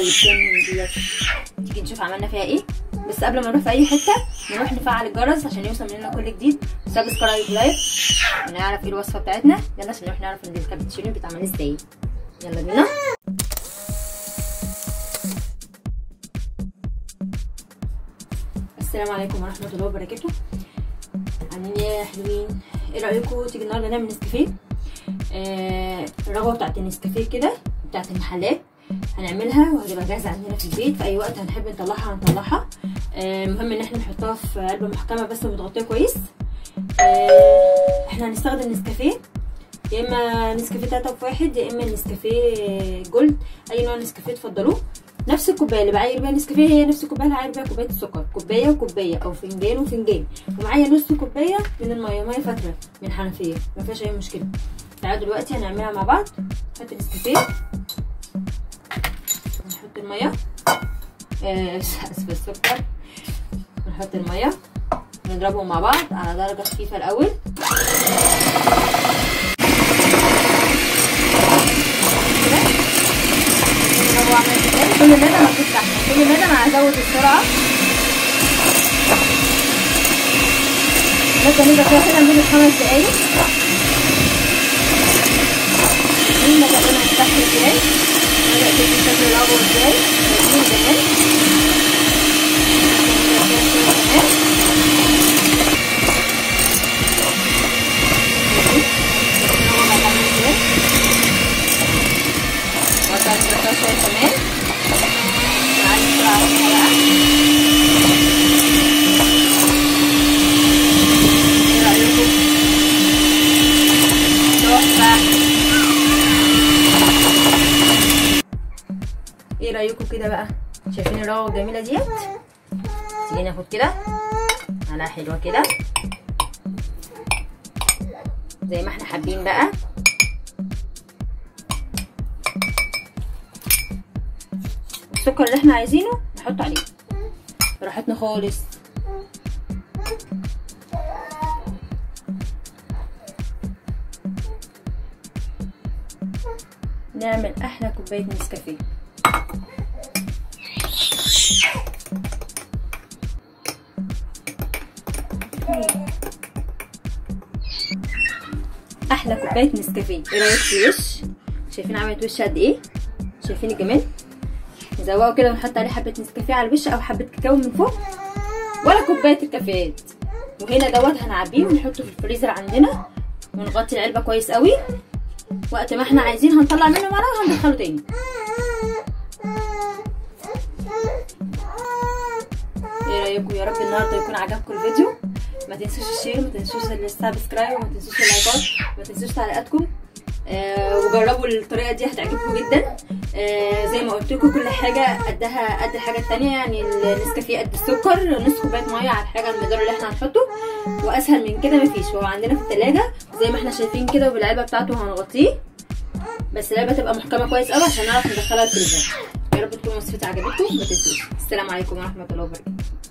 والتاني ديت تيجي نشوف عملنا فيها ايه بس قبل ما نروح في اي حته نروح نفعل الجرس عشان يوصل مننا كل جديد سبسكرايب لايك ونعرف ايه الوصفه بتاعتنا يلا عشان نروح نعرف ان الكابتشينو بيتعمل ازاي يلا بينا السلام عليكم ورحمه الله وبركاته عاملين ايه يا حلوين ايه رايكم تيجي النهارده نعمل نسكافيه آه الرغوه بتاعت النسكافيه كده بتاعت المحلات هنعملها وهتبقى جاهزه عندنا في البيت في اي وقت هنحب نطلعها هنطلعها آه مهم ان احنا نحطها في علبه محكمه بس ومتغطيه كويس آه احنا هنستخدم نسكافيه يا اما نسكافيه تلاته في واحد يا اما نسكافيه جولد اي نوع نسكافيه تفضلوه نفس الكوبايه اللي بعاير بيها نسكافيه هي نفس الكوبايه اللي هعاير بيها كوبايه السكر كوبايه وكوبايه او فنجان وفنجان ومعايا نص كوبايه من الميه ميه فتره من الحنفيه ما فيهاش اي مشكله تعالوا دلوقتي هنعملها مع بعض نحط النسكافيه نحط الميه آه اسفه السكر نحط الميه نضربهم مع بعض على درجه خفيفه الاول كل مدى ما تفتح كل مدى ما هزود السرعه بس نبقى كده كده لمده خمس دقايق مين بدأ انا افتح ازاي بدأ تدي شكل الابو ازاي شايفين جمال وكان شوية كمان معانا السرعة بقى ايه رأيكم؟ تحفة ايه رأيكم كده بقى؟ شايفين الرغوة الجميلة ديت؟ تيجي ناخد كده معلقة حلوة كده زي ما احنا حابين بقى السكر اللي احنا عايزينه نحط عليه براحتنا خالص نعمل احلى كوبايه نسكافيه احلى كوبايه نسكافيه ايه رايك في الوش شايفين عملت وش قد ايه شايفين الجمال نزوقه كده ونحط عليه حبه نسكافيه على الوش او حبه كاكاو من فوق ولا كوبايه الكافيهات وهنا دوت هنعبيه ونحطه في الفريزر عندنا ونغطي العلبه كويس قوي وقت ما احنا عايزين هنطلع منه معلقه وهندخله تاني ايه رايكم يا رب النهارده يكون عجبكم الفيديو ما تنسوش الشير ما تنسوش السبسكرايب وما تنسوش اللايكات ما تنسوش تعليقاتكم آه وجربوا الطريقه دي هتعجبكم جدا آه زي ما قلت لكم كل حاجه قدها قد الحاجه التانية يعني النسكافيه قد السكر نص كوبايه ميه على الحاجه المقدار اللي احنا هنحطه واسهل من كده مفيش هو عندنا في التلاجة زي ما احنا شايفين كده وبالعلبه بتاعته هنغطيه بس العلبه تبقى محكمه كويس قوي عشان نعرف ندخلها الفريزر يا رب تكون وصفتي عجبتكم ما تنسوش السلام عليكم ورحمه الله وبركاته